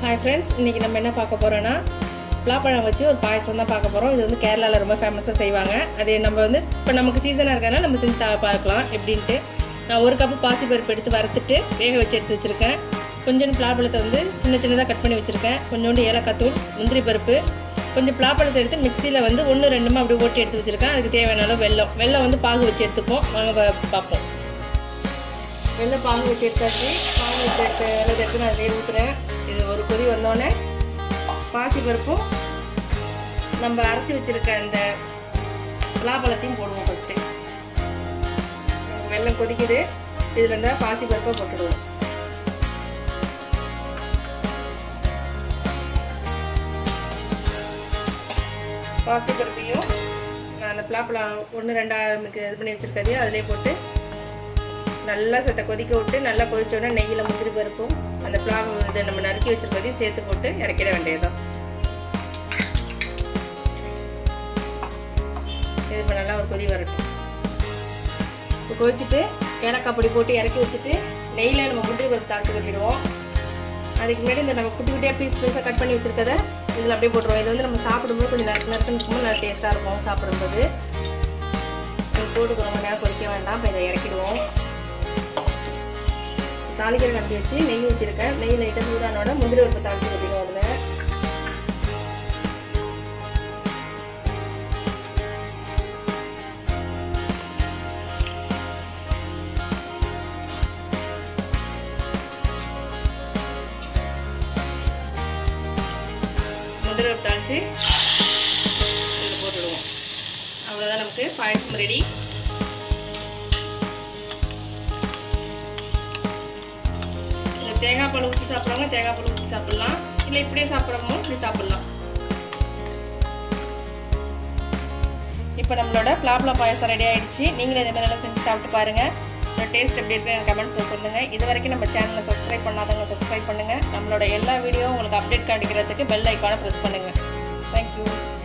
hi friends இன்றைக்கி நம்ம என்ன பார்க்க போகிறோன்னா பலாப்பழம் வச்சு ஒரு பாயசம் தான் பார்க்க போகிறோம் இது வந்து கேரளாவில் ரொம்ப ஃபேமஸாக செய்வாங்க அது நம்ம வந்து இப்போ நமக்கு சீசனாக இருக்கனால நம்ம செஞ்சு சா- பார்க்கலாம் எப்படின்ட்டு நான் ஒரு கப்பு பாசிப்பருப்பு எடுத்து வறுத்துட்டு வேக வச்சு எடுத்து வச்சுருக்கேன் கொஞ்சோண்டு பலாப்பழத்தை வந்து சின்ன சின்னதாக கட் பண்ணி வச்சுருக்கேன் கொஞ்சோண்டு ஏலக்காய் தூள் முந்திரி பருப்பு கொஞ்சம் பலாப்பழத்தை எடுத்து மிக்சியில் வந்து ஒன்று ரெண்டுமா அப்படி ஓட்டி எடுத்து வச்சுருக்கேன் அதுக்கு தேவையான அளவு வெல்லம் வெல்லம் வந்து பாகு வச்சு எடுத்துப்போம் வாங்க பா- பார்ப்போம் வெள்ளை பாகு வச்சு எடுத்தாச்சு பாகு வச்சு எடுத்து வெள்ளத்தை எடுத்து நான் அதிலே ஊற்றுறேன் இது ஒரு கொதி வந்தோடனே பாசி பருப்பும் நம்ம அரைச்சி வச்சிருக்க அந்த பலாப்பழத்தையும் போடுவோம் ஃபஸ்ட்டு வெள்ளம் கொதிக்குது இதில் இருந்தால் பாசி பருப்பை போட்டுடுவோம் பாசி பருப்பையும் நான் அந்த பலாப்பழம் ஒன்று ரெண்டாக இது பண்ணி வச்சுருக்கதையும் அதிலே போட்டு நல்லா சத்த கொதிக்க விட்டு நல்லா கொதிச்சோடனே நெய்யில் முந்திரி பருப்பும் அந்த பிளாவ் இதை நம்ம நறுக்கி வச்சிருக்கதையும் சேர்த்து போட்டு இறக்கிட வேண்டியதுதான் இது இப்போ நல்லா ஒரு கொதி வரட்டும் இப்போ கொதிச்சுட்டு ஏலக்காய் பொடி போட்டு இறக்கி வச்சுட்டு நெய்யில் நம்ம முந்திரி பருப்பு தாளித்து கொட்டிடுவோம் அதுக்கு முன்னாடி இந்த நம்ம குட்டி குட்டியாக பீஸ் பீஸாக கட் பண்ணி வச்சிருக்கத இதில் அப்படியே போட்டுருவோம் இது வந்து நம்ம சாப்பிடும்போது கொஞ்சம் நறுக்கு நறுக்குன்னு இருக்கும்போது நல்லா டேஸ்ட்டாக இருக்கும் சாப்பிடும்போது இது போட்டு ரொம்ப நேரம் கொதிக்க வேண்டாம் இப்போ இதை இறக்கிடுவோம் தாளிக்கிற கட்டி வச்சு நெய் ஊற்றிருக்கேன் நெய் லைட்டாக சூடானோட முந்திரி பருப்பு தாளிச்சு கொட்டிடுவோம் அதில் முந்திரி பருப்பு தாளிச்சு இதில் போட்டுடுவோம் அவ்வளோதான் நமக்கு பாயசம் ரெடி இந்த தேங்காய் பால் ஊற்றி சாப்பிட்றவங்க தேங்காய் பால் ஊற்றி சாப்பிட்லாம் இல்லை இப்படியே சாப்பிட்றவங்க இப்படி சாப்பிட்லாம் இப்போ நம்மளோட பிளாப்லா பாயசம் ரெடி ஆயிடுச்சு நீங்களும் இதே மாதிரிலாம் செஞ்சு சாப்பிட்டு பாருங்கள் இதோட டேஸ்ட் எப்படி இருக்கு எங்கள் கமெண்ட்ஸில் சொல்லுங்கள் இது வரைக்கும் நம்ம சேனலை சப்ஸ்கிரைப் பண்ணாதவங்க சப்ஸ்கிரைப் பண்ணுங்கள் நம்மளோட எல்லா வீடியோவும் உங்களுக்கு அப்டேட் காட்டிக்கிறதுக்கு பெல் ஐக்கானை ப்ரெஸ் பண்ணுங்கள் தேங்க்யூ